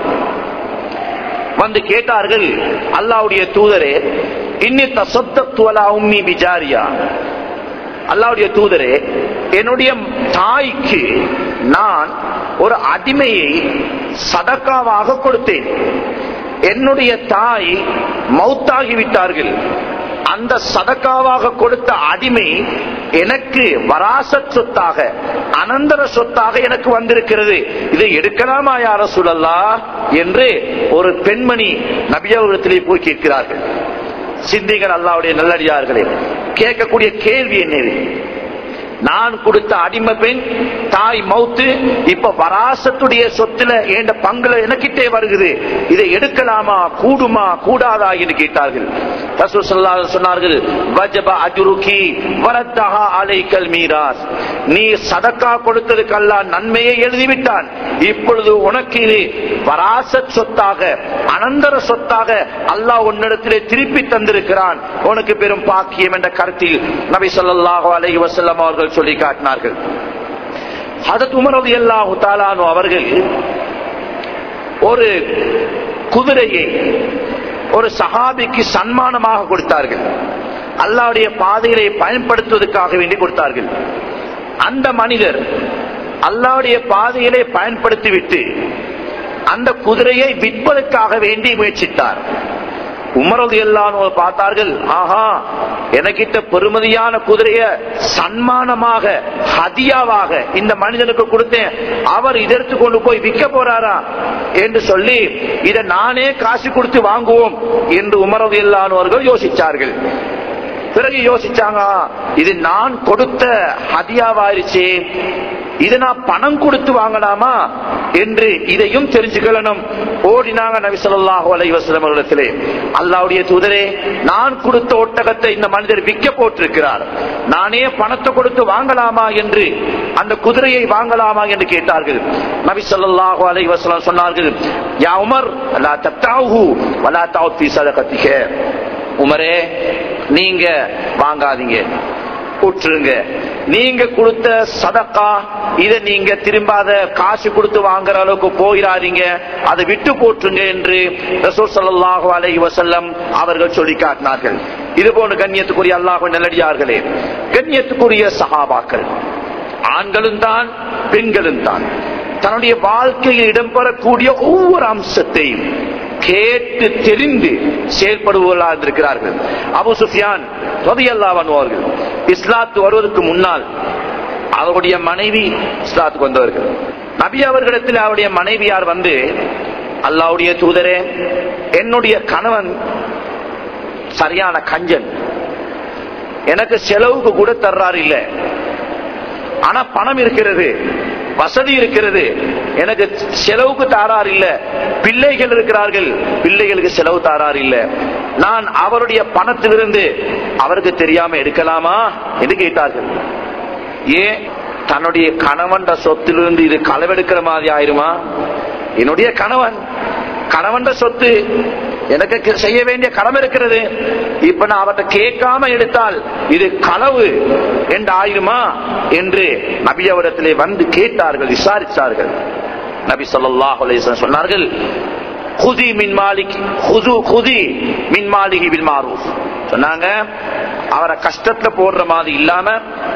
வந்து கேட்டார்கள் அல்லாஹ்வுடைய தூதரே இன்னி தசத்தத்து அலா உம்மி பிஜாரியா அல்லாஹ்வுடைய தூதரே என்னுடைய தாய்க்கு நான் ஒரு அடிமையை சதக்காவாக கொடுத்தேன் என்னுடைய தாய் மௌத்தாகிவிட்டார்கள் அந்த சதக்காவாக கொடுத்த அடிமை எனக்கு வராசத் சொத்தாக அனந்தர சொத்தாக எனக்கு வந்திருக்கிறது இதை எடுக்கலாமா யார சொல்லலா என்று ஒரு பெண்மணி நபியவரத்திலே போய் கேட்கிறார்கள் சிந்திகள் அல்லாவுடைய நல்லடியார்களே கேட்கக்கூடிய கேள்வி என்னது நான் கொடுத்த அடிமை பெண் தாய் மௌத்து இப்ப வராசத்துடைய சொத்துல என்ற பங்குல எனக்கிட்டே வருகிறது இதை எடுக்கலாமா கூடுமா கூடாதா என்று கேட்டார்கள் ரசூல் ஸல்லல்லாஹு அலைஹி சொன்னார்கள் வஜப அஜ்ருகி வரத்தஹா அலைக்கல் மீராஸ் நீ சதக்கா கொடுத்ததுக்கு அல்லாஹ் நன்மையை எழுதிவிட்டான் இப்பொழுது உனக்கு இது வராசத் சொத்தாக அனந்தர சொத்தாக அல்லாஹ் உன்னிடத்திலே திருப்பி தந்திருக்கிறான் உனக்கு பெரும் பாக்கியம் என்ற கருத்தில் நபி ஸல்லல்லாஹு அலைஹி வஸல்லம் அவர்கள் சொல்லி காட்டினார்கள் ஹதத் உமர் ரலியல்லாஹு தஆலானு அவர்கள் ஒரு குதிரையை ஒரு சஹாபிக்கு சன்மானமாக கொடுத்தார்கள் அல்லாவுடைய பாதைகளை பயன்படுத்துவதற்காக வேண்டி கொடுத்தார்கள் அந்த மனிதர் அல்லாவுடைய பாதைகளை பயன்படுத்திவிட்டு அந்த குதிரையை விற்பதற்காக வேண்டி முயற்சித்தார் உமரது எல்லாம் பார்த்தார்கள் ஆஹா எனக்கிட்ட பெருமதியான குதிரைய சன்மானமாக ஹதியாவாக இந்த மனிதனுக்கு கொடுத்தேன் அவர் இதற்கு கொண்டு போய் விற்க போறாரா என்று சொல்லி இதை நானே காசு கொடுத்து வாங்குவோம் என்று உமரது எல்லானவர்கள் யோசிச்சார்கள் பிறகு யோசிச்சாங்க இது நான் கொடுத்த ஹதியாவாயிருச்சே இதை நான் பணம் கொடுத்து வாங்கலாமா என்று இதையும் தெரிஞ்சுக்கணும் ஓடினாங்க நபி ஸல்லல்லாஹு அலைஹி வஸல்லம் அவர்களிடத்திலே அல்லாஹ்வுடைய தூதரே நான் கொடுத்த ஒட்டகத்தை இந்த மனிதர் விற்க போட்டிருக்கிறார் நானே பணத்தை கொடுத்து வாங்கலாமா என்று அந்த குதிரையை வாங்கலாமா என்று கேட்டார்கள் நபி ஸல்லல்லாஹு அலைஹி வஸல்லம் சொன்னார்கள் யா உமர் லா தத்தாஹு வலா தௌத் ஃபீ சதகத்திக உமரே நீங்க வாங்காதீங்க விட்டுருங்க நீங்க கொடுத்த சதக்கா இதை நீங்க திரும்பாத காசு கொடுத்து வாங்குற அளவுக்கு போயிடாதீங்க அதை விட்டு போட்டுருங்க என்று ரசூல் ஸல்லல்லாஹு அலைஹி வஸல்லம் அவர்கள் சொல்லி காட்டினார்கள் இது போன்ற கண்ணியத்துக்குரிய அல்லாஹ் நல்லடியார்களே கண்ணியத்துக்குரிய சஹாபாக்கள் ஆண்களும் தான் பெண்களும் தான் தன்னுடைய வாழ்க்கையில் இடம்பெறக்கூடிய ஒவ்வொரு அம்சத்தையும் கேட்டு தெரிந்து செயல்படுவர்களாக இருந்திருக்கிறார்கள் அபு சுஃபியான் ரதியல்லாவன் அவர்கள் இஸ்லாத்து வருவதற்கு முன்னால் அவருடைய மனைவி இஸ்லாத்துக்கு வந்தவர்கள் நபி அவர்களிடத்தில் அவருடைய மனைவியார் வந்து அல்லாவுடைய தூதரே என்னுடைய கணவன் சரியான கஞ்சன் எனக்கு செலவுக்கு கூட தர்றாரு இல்ல ஆனா பணம் இருக்கிறது வசதி இருக்கிறது எனக்கு செலவுக்கு தாரார் இல்ல பிள்ளைகள் இருக்கிறார்கள் பிள்ளைகளுக்கு செலவு தாரார் இல்ல நான் அவருடைய பணத்திலிருந்து அவருக்கு தெரியாம எடுக்கலாமா என்று கேட்டார்கள் ஏன் தன்னுடைய கணவன் சொத்திலிருந்து இது களவெடுக்கிற மாதிரி ஆயிருமா என்னுடைய கணவன் கணவன் சொத்து எனக்கு செய்ய வேண்டிய கடமை இருக்கிறது இப்ப நான் அவர்கிட்ட கேட்காம எடுத்தால் இது களவு என்று ஆயிருமா என்று நபி அவரிடத்திலே வந்து கேட்டார்கள் விசாரித்தார்கள் நபி சொல்லாஹ் சொன்னார்கள் குதி மின் மாலிக் குது குதி மின் மாளிகை பில் மாரூஃப் சொன்னாங்க அவரை கஷ்டத்துல போடுற மாதிரி இல்லாம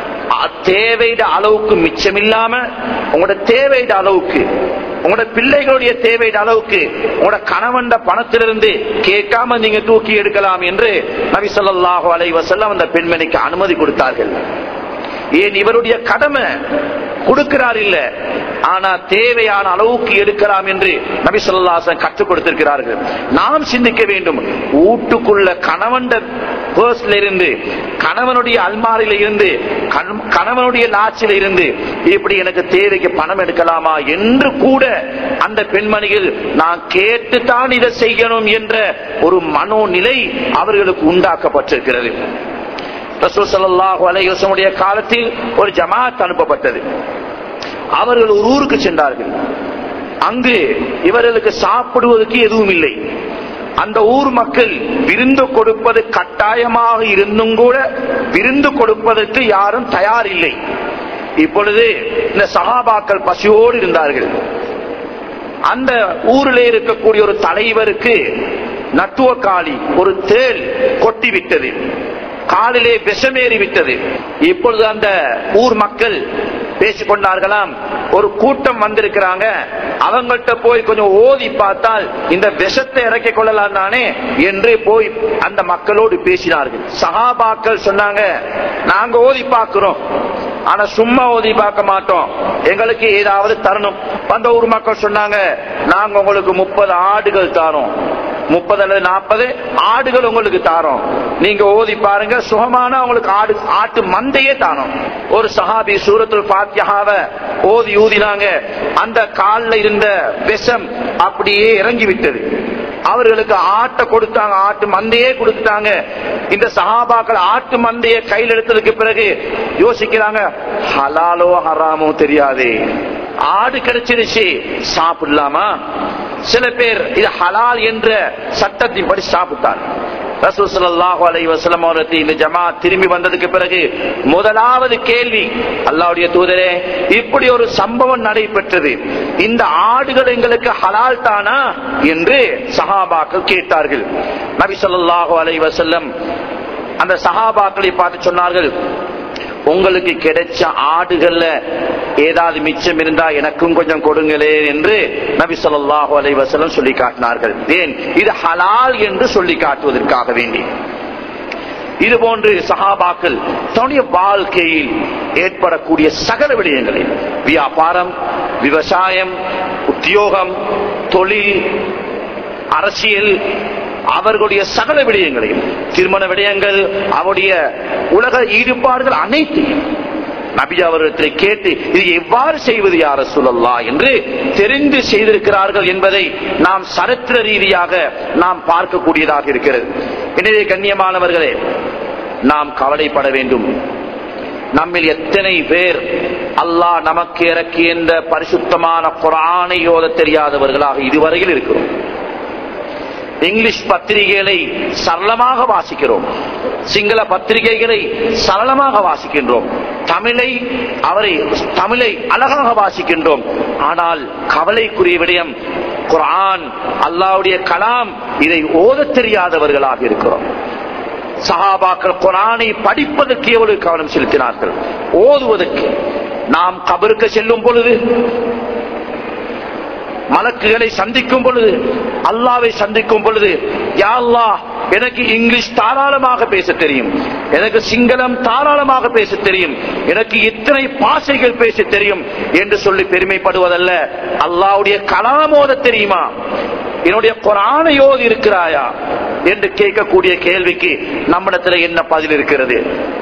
தேவையிட அளவுக்கு மிச்சம் இல்லாம உங்களோட தேவையிட அளவுக்கு உங்களோட பிள்ளைகளுடைய தேவையிட அளவுக்கு உங்களோட கணவன் பணத்திலிருந்து கேட்காம நீங்க தூக்கி எடுக்கலாம் என்று நபி சொல்லாஹு அலை வசல்லம் அந்த பெண்மணிக்கு அனுமதி கொடுத்தார்கள் ஏன் இவருடைய கடமை கொடுக்கிறார் இல்ல ஆனா தேவையான அளவுக்கு எடுக்கலாம் என்று நபி சொல்லாசன் கற்றுக் கொடுத்திருக்கிறார்கள் நாம் சிந்திக்க வேண்டும் வீட்டுக்குள்ள கணவன் பர்ஸ்ல இருந்து கணவனுடைய அல்மாரில இருந்து கணவனுடைய லாச்சில இருந்து இப்படி எனக்கு தேவைக்கு பணம் எடுக்கலாமா என்று கூட அந்த பெண்மணிகள் நான் கேட்டுத்தான் இதை செய்யணும் என்ற ஒரு மனோநிலை அவர்களுக்கு உண்டாக்கப்பட்டிருக்கிறது ரசூல் சல்லாஹு அலையுடைய காலத்தில் ஒரு ஜமாத் அனுப்பப்பட்டது அவர்கள் ஒரு ஊருக்கு சென்றார்கள் அங்கு இவர்களுக்கு சாப்பிடுவதற்கு எதுவும் இல்லை அந்த ஊர் மக்கள் விருந்து கொடுப்பது கட்டாயமாக இருந்தும் கூட விருந்து கொடுப்பதற்கு யாரும் தயார் இல்லை இப்பொழுது இந்த சகாபாக்கள் பசியோடு இருந்தார்கள் அந்த ஊரிலே இருக்கக்கூடிய ஒரு தலைவருக்கு நட்டுவக்காளி ஒரு தேள் கொட்டி விட்டது காலிலே விஷமேறி விட்டது இப்பொழுது அந்த ஊர் மக்கள் பேசிக்கொண்டார்களாம் ஒரு கூட்டம் வந்திருக்கிறாங்க அவங்கள்ட்ட போய் கொஞ்சம் ஓதி பார்த்தால் இந்த விஷத்தை இறக்கிக் கொள்ளலாம் தானே என்று போய் அந்த மக்களோடு பேசினார்கள் சகாபாக்கள் சொன்னாங்க நாங்க ஓதி பார்க்கிறோம் ஆனா சும்மா ஓதி பார்க்க மாட்டோம் எங்களுக்கு ஏதாவது தரணும் அந்த ஊர் மக்கள் சொன்னாங்க நாங்க உங்களுக்கு முப்பது ஆடுகள் தரோம் முப்பது அல்லது நாற்பது ஆடுகள் உங்களுக்கு தாரோம் நீங்க ஓதி பாருங்க சுகமான உங்களுக்கு ஆடு ஆட்டு மந்தையே தாரோம் ஒரு சஹாபி சூரத்துல் பாத்தியாவ ஓதி ஊதினாங்க அந்த காலில் இருந்த விஷம் அப்படியே இறங்கி விட்டது அவர்களுக்கு ஆட்டை கொடுத்தாங்க ஆட்டு மந்தையே கொடுத்துட்டாங்க இந்த சஹாபாக்கள் ஆட்டு மந்தைய கையில் எடுத்ததுக்கு பிறகு யோசிக்கிறாங்க ஹலாலோ ஹராமோ தெரியாது ஆடு கிடைச்சிருச்சு சாப்பிடலாமா சில பேர் இது ஹலால் என்ற சட்டத்தின் படி சாப்பிட்டார் இந்த ஜமா திரும்பி வந்ததுக்கு பிறகு முதலாவது கேள்வி அல்லாவுடைய தூதரே இப்படி ஒரு சம்பவம் நடைபெற்றது இந்த ஆடுகள் எங்களுக்கு ஹலால் தானா என்று சஹாபாக்கள் கேட்டார்கள் நபி சொல்லாஹு அலை வசல்லம் அந்த சஹாபாக்களை பார்த்து சொன்னார்கள் உங்களுக்கு கிடைச்ச ஆடுகள்ல ஏதாவது மிச்சம் இருந்தா எனக்கும் கொஞ்சம் கொடுங்களே என்று நபி சொல்லாஹு அலைவசலம் சொல்லி காட்டினார்கள் ஏன் இது ஹலால் என்று சொல்லி காட்டுவதற்காக வேண்டி இது போன்று சகாபாக்கள் தன்னுடைய வாழ்க்கையில் ஏற்படக்கூடிய சகல விடயங்களை வியாபாரம் விவசாயம் உத்தியோகம் தொழில் அரசியல் அவர்களுடைய சகல விடயங்களையும் திருமண விடயங்கள் அவருடைய உலக ஈடுபாடுகள் அனைத்தையும் நபி அவர்களை கேட்டு இது எவ்வாறு செய்வது யார சொல்லலா என்று தெரிந்து செய்திருக்கிறார்கள் என்பதை நாம் சரித்திர ரீதியாக நாம் பார்க்கக்கூடியதாக இருக்கிறது எனவே கண்ணியமானவர்களே நாம் கவலைப்பட வேண்டும் நம்மில் எத்தனை பேர் அல்லாஹ் நமக்கு இறக்கிய இந்த பரிசுத்தமான குரானை ஓத தெரியாதவர்களாக இதுவரையில் இருக்கிறோம் இங்கிலீஷ் பத்திரிகைகளை சரளமாக வாசிக்கிறோம் சிங்கள பத்திரிகைகளை சரளமாக வாசிக்கின்றோம் தமிழை அவரை தமிழை அழகாக வாசிக்கின்றோம் ஆனால் கவலைக்குரிய விடயம் குரான் அல்லாவுடைய கலாம் இதை ஓத தெரியாதவர்களாக இருக்கிறோம் சஹாபாக்கள் குரானை படிப்பதற்கு எவ்வளவு கவனம் செலுத்தினார்கள் ஓதுவதற்கு நாம் கபருக்கு செல்லும் பொழுது மலக்குகளை சந்திக்கும் பொழுது அல்லாவை சந்திக்கும் பொழுது யாழ்லா எனக்கு இங்கிலீஷ் தாராளமாக பேச தெரியும் எனக்கு சிங்களம் தாராளமாக பேச தெரியும் எனக்கு இத்தனை பாசைகள் பேச தெரியும் என்று சொல்லி பெருமைப்படுவதல்ல அல்லாவுடைய கலாமோத தெரியுமா என்னுடைய குரானையோது இருக்கிறாயா என்று கேட்கக்கூடிய கேள்விக்கு நம்மிடத்தில் என்ன பதில் இருக்கிறது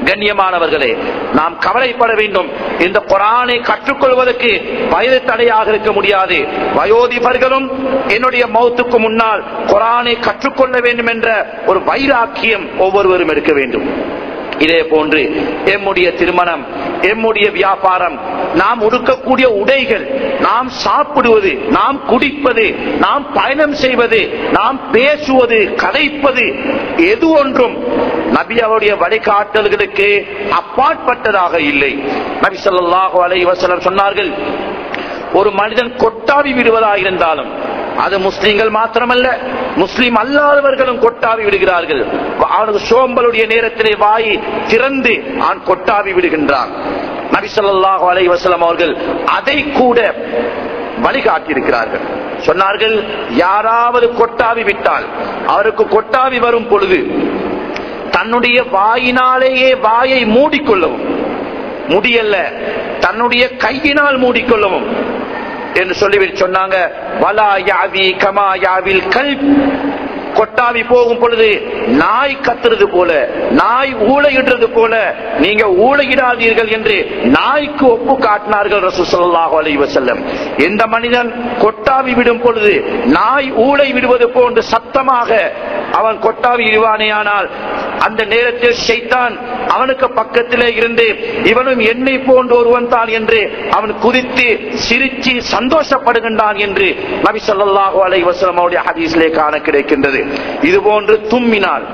கண்ணியமானவர்களே நாம் கவலைப்பட வேண்டும் இந்த குரானை கற்றுக்கொள்வதற்கு வயது தடையாக இருக்க முடியாது வயோதிபர்களும் என்னுடைய மௌத்துக்கு முன்னால் குரானை கற்றுக்கொள்ள வேண்டும் என்ற ஒரு வைராக்கியம் ஒவ்வொருவரும் எடுக்க வேண்டும் இதே போன்று எம்முடைய திருமணம் எம்முடைய வியாபாரம் நாம் உடுக்கக்கூடிய உடைகள் நாம் சாப்பிடுவது நாம் குடிப்பது நாம் பயணம் செய்வது நாம் பேசுவது கதைப்பது எது ஒன்றும் நபி அவருடைய வழிகாட்டல்களுக்கு அப்பாற்பட்டதாக இல்லை நபி ஸல்லல்லாஹு அலைஹி வஸல்லம் சொன்னார்கள் ஒரு மனிதன் கொட்டாவி விடுவதாக இருந்தாலும் அது முஸ்லிம்கள் மாத்திரமல்ல முஸ்லிம் அல்லாதவர்களும் கொட்டாவி விடுகிறார்கள் அவனுக்கு சோம்பலுடைய நேரத்திலே வாய் திறந்து அவன் கொட்டாவி விடுகின்றான் நபி ஸல்லல்லாஹு அலைஹி வஸல்லம் அவர்கள் அதை கூட வழிகாட்டியிருக்கிறார்கள் சொன்னார்கள் யாராவது கொட்டாவி விட்டால் அவருக்கு கொட்டாவி வரும் பொழுது தன்னுடைய வாயினாலேயே வாயை மூடிக்கொள்ளவும் முடியல்ல தன்னுடைய கையினால் மூடிக்கொள்ளவும் என்று சொல்லிவிட்டு சொன்னாங்க வலா யாவி கமா யாவில் கல் கொட்டாவி போகும் பொழுது நாய் கத்துறது போல நாய் ஊழையிடுறது போல நீங்க ஊழையிடாதீர்கள் என்று நாய்க்கு ஒப்பு காட்டினார்கள் ரசூசல்லாஹு அலைஹி வஸல்லம் எந்த மனிதன் கொட்டாவி விடும் பொழுது நாய் ஊழை விடுவது போன்று சத்தமாக அவன் கொட்டாவி இடுவானேயானால் அந்த நேரத்தில் ஷைத்தான் அவனுக்கு பக்கத்திலே இருந்து இவனும் என்னை போன்ற ஒருவன் தான் என்று அவன் குதித்து சிரிச்சு சந்தோஷப்படுகின்றான் என்று நபி ஸல்லல்லாஹு அலைஹி வஸல்லம் அவருடைய ஹதீஸிலே காண கிடைக்கின்றது இது போன்று தும்மினால்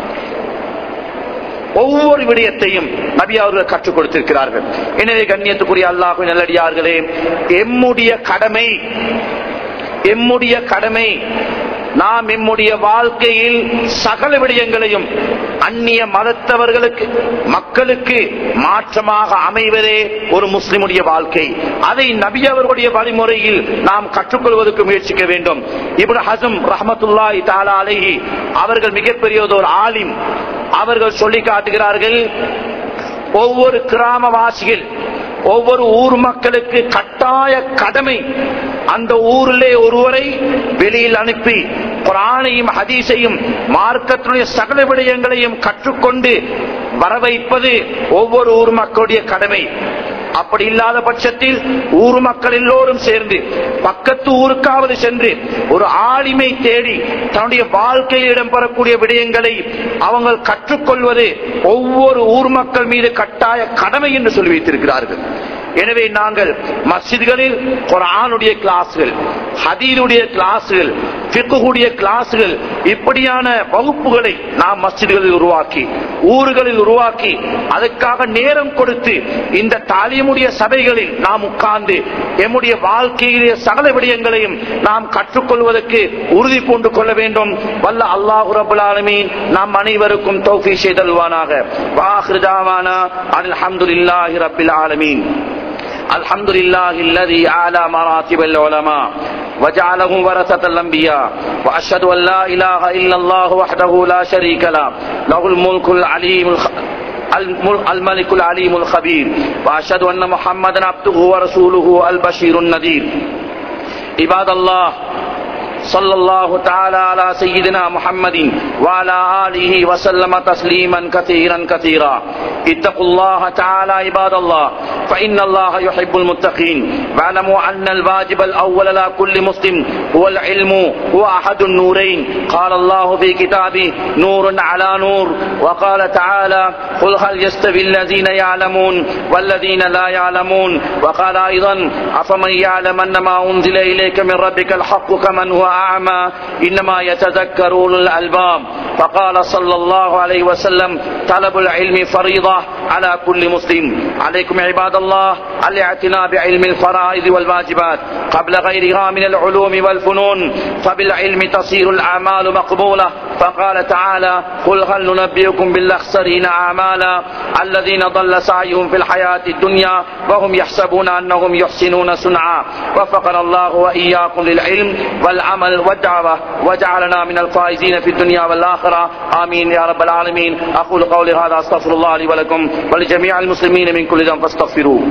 ஒவ்வொரு விடயத்தையும் நபி அவர்கள் கற்றுக் கொடுத்திருக்கிறார்கள் எனவே கண்ணியத்துக்குரிய அல்லாஹு நல்லடியார்களே எம்முடைய கடமை எம்முடைய கடமை நாம் எம்முடைய வாழ்க்கையில் சகல விடயங்களையும் அந்நிய மதத்தவர்களுக்கு மக்களுக்கு மாற்றமாக அமைவதே ஒரு முஸ்லிமுடைய வாழ்க்கை அதை நபி அவர்களுடைய வழிமுறையில் நாம் கற்றுக்கொள்வதற்கு முயற்சிக்க வேண்டும் இப்னு ஹசம் ரஹமத்துல்லாஹி தாலா அலைஹி அவர்கள் மிகப்பெரியதொரு ஆலிம் அவர்கள் சொல்லி காட்டுகிறார்கள் ஒவ்வொரு கிராமவாசிகள் ஒவ்வொரு ஊர் மக்களுக்கு கட்டாய கடமை அந்த ஊரிலே ஒருவரை வெளியில் அனுப்பி குரானையும் ஹதீஸையும் மார்க்கத்தினுடைய சகல விடயங்களையும் கற்றுக்கொண்டு வர வைப்பது ஒவ்வொரு ஊர் மக்களுடைய கடமை அப்படி இல்லாத பட்சத்தில் ஊர் மக்கள் எல்லோரும் சேர்ந்து பக்கத்து ஊருக்காவது சென்று ஒரு ஆளுமை தேடி தன்னுடைய வாழ்க்கையில் இடம்பெறக்கூடிய விடயங்களை அவங்க கற்றுக்கொள்வது ஒவ்வொரு ஊர் மக்கள் மீது கட்டாய கடமை என்று சொல்லி வைத்திருக்கிறார்கள் எனவே நாங்கள் மஸ்ஜித்களில் குரானுடைய கிளாஸ்கள் ஹதீனுடைய கிளாஸ்கள் பிக்குடைய கிளாஸ்கள் இப்படியான வகுப்புகளை நாம் மஸ்ஜித்களில் உருவாக்கி ஊர்களில் உருவாக்கி அதற்காக நேரம் கொடுத்து இந்த தாலியமுடைய சபைகளில் நாம் உட்கார்ந்து எம்முடைய வாழ்க்கையிலே சகல விடயங்களையும் நாம் கற்றுக்கொள்வதற்கு உறுதி பூண்டு கொள்ள வேண்டும் வல்ல அல்லாஹு ரபுல் ஆலமீன் நாம் அனைவருக்கும் தௌஃபி செய்தல்வானாக வாஹிருதாவானா அல்ஹம்துலில்லாஹி ரப்பில் ஆலமீன் الحمد لله الذي أعلى مراتب العلماء وجعلهم ورثة الأنبياء وأشهد أن لا إله إلا الله وحده لا شريك له له الملك العليم الخ... الملك العليم الخبير وأشهد أن محمدا عبده ورسوله البشير النذير عباد الله صلى الله تعالى على سيدنا محمد وعلى آله وسلم تسليما كثيرا كثيرا اتقوا الله تعالى عباد الله فإن الله يحب المتقين واعلموا أن الواجب الأول على كل مسلم هو العلم هو أحد النورين قال الله في كتابه نور على نور وقال تعالى قل هل يستوي الذين يعلمون والذين لا يعلمون وقال أيضا أفمن يعلم أن ما أنزل إليك من ربك الحق كمن هو أعمى إنما يتذكر أولو الألباب فقال صلى الله عليه وسلم طلب العلم فريضة على كل مسلم عليكم عباد الله الاعتناء بعلم الفرائض والواجبات قبل غيرها من العلوم والفنون فبالعلم تصير الأعمال مقبولة فقال تعالى قل هل ننبئكم بالأخسرين أعمالا الذين ضل سعيهم في الحياة الدنيا وهم يحسبون أنهم يحسنون صنعا وفقنا الله وإياكم للعلم والعمل والدعوة وجعلنا من الفائزين في الدنيا والآخرة آمين يا رب العالمين أقول قولي هذا أستغفر الله لي ولكم ولجميع المسلمين من كل ذنب فاستغفروه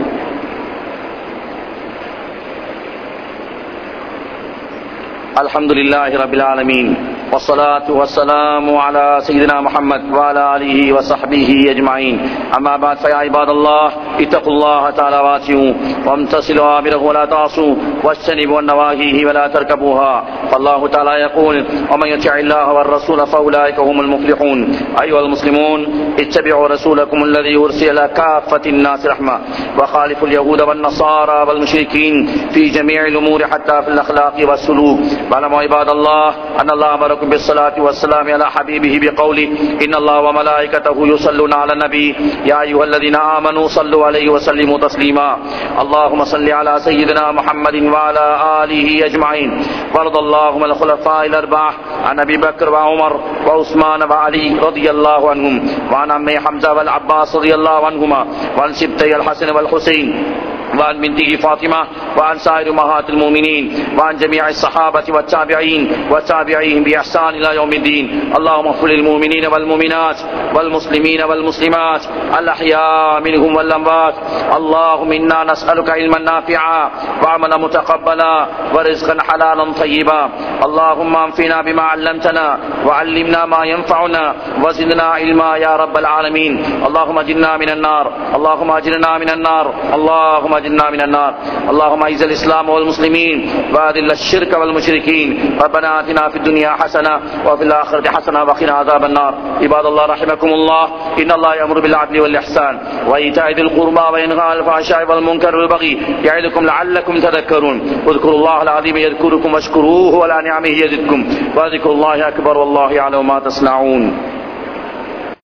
الحمد لله رب العالمين والصلاة والسلام على سيدنا محمد وعلى آله وصحبه أجمعين أما بعد فيا عباد الله اتقوا الله تعالى واتقوا وامتصلوا آمره ولا تعصوا واجتنبوا النواهيه ولا تركبوها فالله تعالى يقول ومن يطع الله والرسول فأولئك هم المفلحون أيها المسلمون اتبعوا رسولكم الذي أرسل كافة الناس رحمة وخالفوا اليهود والنصارى والمشركين في جميع الأمور حتى في الأخلاق والسلوك واعلموا عباد الله أن الله أمركم بالصلاة والسلام على حبيبه بقوله إن الله وملائكته يصلون على النبي يا أيها الذين آمنوا صلوا عليه وسلموا تسليما اللهم صل على سيدنا محمد وعلى آله أجمعين وارض اللهم الخلفاء الأربعة عن أبي بكر وعمر وعثمان وعلي رضي الله عنهم وعن عمي حمزة والعباس رضي الله عنهما وعن سبتي الحسن والحسين وعن بنته فاطمة وعن سائر أمهات المؤمنين وعن جميع الصحابة والتابعين وتابعيهم بإحسان إلى يوم الدين اللهم اغفر للمؤمنين والمؤمنات والمسلمين والمسلمات الأحياء منهم والأموات اللهم إنا نسألك علما نافعا وعملا متقبلا ورزقا حلالا طيبا اللهم انفنا بما علمتنا وعلمنا ما ينفعنا وزدنا علما يا رب العالمين اللهم اجرنا من النار اللهم اجرنا من النار اللهم اجرنا من النار اللهم اعز الاسلام والمسلمين واذل الشرك والمشركين ربنا اتنا في الدنيا حسنه وفي الاخره حسنه وقنا عذاب النار عباد الله رحمكم الله ان الله يامر بالعدل والاحسان وايتاء ذي القربى وينهى عن الفحشاء والمنكر والبغي يعظكم لعلكم تذكرون اذكروا الله العظيم يذكركم واشكروه وعلى نعمه يزدكم وذكر الله اكبر والله يعلم ما تصنعون